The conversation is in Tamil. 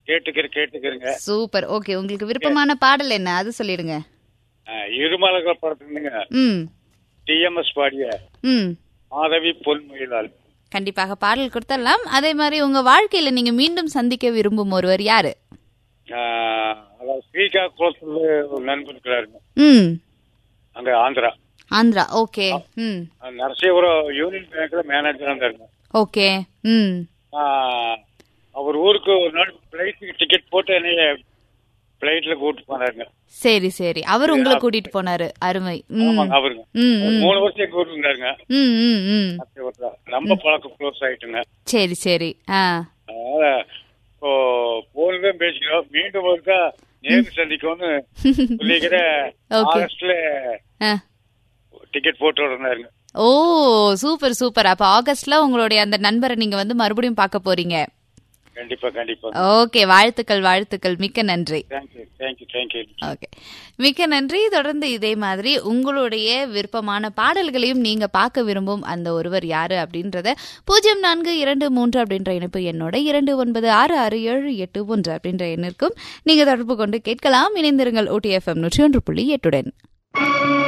கேட்டுக்கிற கேட்டுக்கிறேங்க சூப்பர் ஓகே உங்களுக்கு விருப்பமான பாடல் என்ன அது சொல்லிடுங்க அஹ், இருமலர்கள் படத்துலங்க ம் டிஎம்எஸ் பாடிய ம் மாதவி பொன்முயலால் கண்டிப்பாக பாடல் கொடுத்துடலாம் அதே மாதிரி உங்க வாழ்க்கையில நீங்க மீண்டும் சந்திக்க விரும்பும் ஒருவர் யாரு அஹ், அதாவது ஸ்ரீகாகுளத்துல ஒரு நண்பர் இருக்கிறாருங்க ம் அங்க ஆந்திரா ஆந்திரா ஓகே ம் அஹ், நரசிங்கபுரம் யூனியன் பேங்க்ல மேனேஜரா இருந்தாருங்க ஓகே ம் அஹ், அவர் ஊருக்கு ஒரு நாள் பிளைட்டுக்கு டிக்கெட் போட்டு என்னைய பிளைட்ல கூப்பிட்டு போனாருங்க சரி சரி அவர் உங்களை கூட்டிட்டு போனாரு அருமை ம் ஆமாங்க அவருங்க ம் ஒரு ம் மூணு வருஷம் எங்க ஊர்ல இருந்தாருங்க ம் ம் ம் நரசிங்கபுரத்துல. ரொம்ப பழக்கம் க்ளோஸ் ஆயிட்டுங்க சரி சரி ஆ அதனால இப்போ போன் தான் பேசிக்கிறோம் மீண்டும் ஒருக்கா நேரு சந்திக்கும்னு சொல்லிக்கிற Okay. ஆகஸ்ட்ல ஆ டிக்கெட் போட்டு இருந்தாருங்க ஓ சூப்பர் சூப்பர் அப்ப ஆகஸ்ட்ல உங்களுடைய அந்த நண்பரை நீங்க வந்து மறுபடியும் பார்க்க போறீங்க கண்டிப்பா கண்டிப்பா ஓகே வாழ்த்துக்கள் வாழ்த்துக்கள் மிக்க நன்றி தேங்க்யூ தேங்க்யூ தேங்க்யூ ஓகே மிக்க நன்றி தொடர்ந்து இதே மாதிரி உங்களுடைய விருப்பமான பாடல்களையும் நீங்க பார்க்க விரும்பும் அந்த ஒருவர் யாரு அப்படின்றத பூஜ்ஜியம் நான்கு இரண்டு மூன்று அப்படின்ற இணைப்பு என்னோட இரண்டு ஒன்பது ஆறு ஆறு ஏழு எட்டு ஒன்று அப்படின்ற எண்ணிற்கும் நீங்க தொடர்பு கொண்டு கேட்கலாம் இணைந்திருங்கள் ஓடிஎஃப்எம் நூற்றி ஒன்று புள்ளி எட்டுடன்